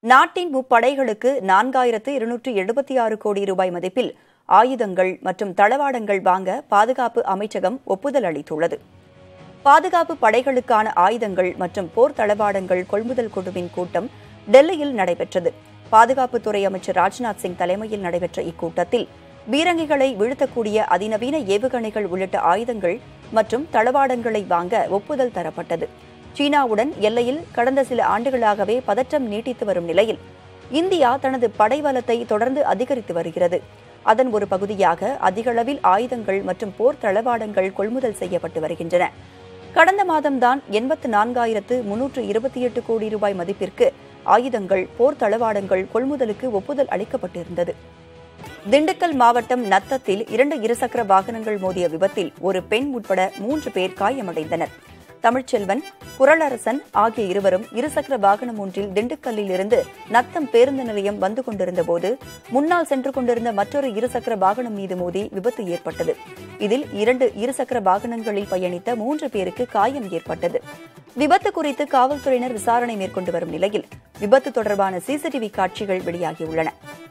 நாட்டின் முப்படைகளுக்கு நான்காயிரத்து இருநூற்று எழுபத்தி ஆறு கோடி ரூபாய் மதிப்பில் ஆயுதங்கள் மற்றும் தளவாடங்கள் வாங்க பாதுகாப்பு அமைச்சகம் ஒப்புதல் அளித்துள்ளது பாதுகாப்பு படைகளுக்கான ஆயுதங்கள் மற்றும் போர் தளவாடங்கள் கொள்முதல் குழுவின் கூட்டம் டெல்லியில் நடைபெற்றது பாதுகாப்புத்துறை அமைச்சர் ராஜ்நாத் சிங் தலைமையில் நடைபெற்ற இக்கூட்டத்தில் பீரங்கிகளை வீழ்த்தக்கூடிய அதிநவீன ஏவுகணைகள் உள்ளிட்ட ஆயுதங்கள் மற்றும் தளவாடங்களை வாங்க ஒப்புதல் தரப்பட்டது சீனாவுடன் எல்லையில் கடந்த சில ஆண்டுகளாகவே பதற்றம் நீட்டித்து வரும் நிலையில் இந்தியா தனது படைபலத்தை தொடர்ந்து அதிகரித்து வருகிறது அதன் ஒரு பகுதியாக அதிகளவில் ஆயுதங்கள் மற்றும் போர் தளவாடங்கள் கொள்முதல் செய்யப்பட்டு வருகின்றன கடந்த மாதம்தான் எண்பத்து நான்காயிரத்து முன்னூற்று இருபத்தி எட்டு கோடி ரூபாய் மதிப்பிற்கு ஆயுதங்கள் போர் தளவாடங்கள் கொள்முதலுக்கு ஒப்புதல் அளிக்கப்பட்டிருந்தது திண்டுக்கல் மாவட்டம் நத்தத்தில் இரண்டு இருசக்கர வாகனங்கள் மோதிய விபத்தில் ஒரு பெண் உட்பட மூன்று பேர் காயமடைந்தனர் தமிழ்ச்செல்வன் குரளரசன் ஆகிய இருவரும் இருசக்கர வாகனம் ஒன்றில் திண்டுக்கல்லில் இருந்து நத்தம் பேருந்து நிலையம் வந்து கொண்டிருந்தபோது முன்னால் சென்று கொண்டிருந்த மற்றொரு இருசக்கர வாகனம் மீது மோதி விபத்து ஏற்பட்டது இதில் இரண்டு இருசக்கர வாகனங்களில் பயணித்த மூன்று பேருக்கு காயம் ஏற்பட்டது விபத்து குறித்து காவல்துறையினர் விசாரணை மேற்கொண்டு வரும் நிலையில் விபத்து தொடர்பான சிசிடிவி காட்சிகள் வெளியாகியுள்ளன